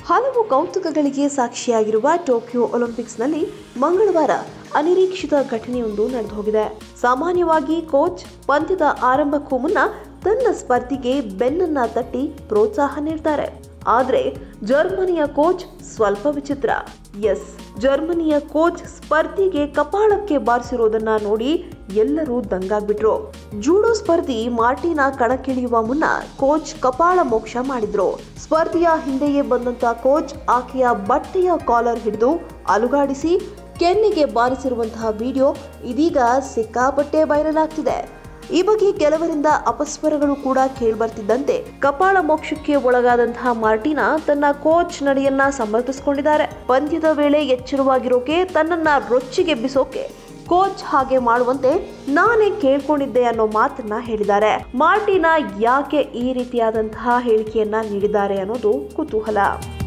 ಹಲವು ಕೌತುಕಗಳಿಗೆ ಸಾಕ್ಷಿಯಾಗಿರುವ ಟೋಕಿಯೋ ಒಲಿಂಪಿಕ್ಸ್ನಲ್ಲಿ ಮಂಗಳವಾರ ಅನಿರೀಕ್ಷಿತ ಘಟನೆಯೊಂದು ನಡೆದು ಹೋಗಿದೆ ಸಾಮಾನ್ಯವಾಗಿ ಕೋಚ್ ಪಂದ್ಯದ ಆರಂಭಕ್ಕೂ ಮುನ್ನ ತನ್ನ ಸ್ಪರ್ಧಿಗೆ ಬೆನ್ನನ್ನ ತಟ್ಟಿ ಪ್ರೋತ್ಸಾಹ ನೀಡ್ತಾರೆ ಆದ್ರೆ ಜರ್ಮನಿಯ ಕೋಚ್ ಸ್ವಲ್ಪ ವಿಚಿತ್ರ ಎಸ್ ಜರ್ಮನಿಯ ಕೋಚ್ ಸ್ಪರ್ಧಿಗೆ ಕಪಾಳಕ್ಕೆ ಬಾರಿಸಿರೋದನ್ನ ನೋಡಿ ಎಲ್ಲರೂ ದಂಗಾಗ್ಬಿಟ್ರು ಜೂಡೋ ಸ್ಪರ್ಧಿ ಮಾರ್ಟಿನಾ ಕಣಕ್ಕಿಳಿಯುವ ಮುನ್ನ ಕೋಚ್ ಕಪಾಳ ಮೋಕ್ಷ ಮಾಡಿದ್ರು ಸ್ಪರ್ಧೆಯ ಹಿಂದೆಯೇ ಬಂದಂತ ಕೋಚ್ ಆಕೆಯ ಬಟ್ಟೆಯ ಕಾಲರ್ ಹಿಡಿದು ಅಲುಗಾಡಿಸಿ ಕೆನ್ನೆಗೆ ಬಾರಿಸಿರುವಂತಹ ವಿಡಿಯೋ ಇದೀಗ ಸಿಕ್ಕಾಪಟ್ಟೆ ವೈರಲ್ ಆಗ್ತಿದೆ ಈ ಬಗ್ಗೆ ಕೆಲವರಿಂದ ಅಪಸ್ವರಗಳು ಕೂಡ ಕೇಳ್ಬರ್ತಿದ್ದಂತೆ ಕಪಾಳ ಮೋಕ್ಷಕ್ಕೆ ಒಳಗಾದಂತಹ ಮಾರ್ಟಿನಾ ತನ್ನ ಕೋಚ್ ನಡೆಯನ್ನ ಸಮರ್ಥಿಸಿಕೊಂಡಿದ್ದಾರೆ ಪಂದ್ಯದ ವೇಳೆ ಎಚ್ಚರವಾಗಿರೋಕೆ ತನ್ನನ್ನ ರೊಚ್ಚಿಗೆಬ್ಬಿಸೋಕೆ ಕೋಚ್ ಹಾಗೆ ಮಾಡುವಂತೆ ನಾನೇ ಕೇಳ್ಕೊಂಡಿದ್ದೆ ಅನ್ನೋ ಮಾತನ್ನ ಹೇಳಿದ್ದಾರೆ ಮಾರ್ಟಿನಾ ಯಾಕೆ ಈ ರೀತಿಯಾದಂತಹ ಹೇಳಿಕೆಯನ್ನ ನೀಡಿದ್ದಾರೆ ಅನ್ನೋದು ಕುತೂಹಲ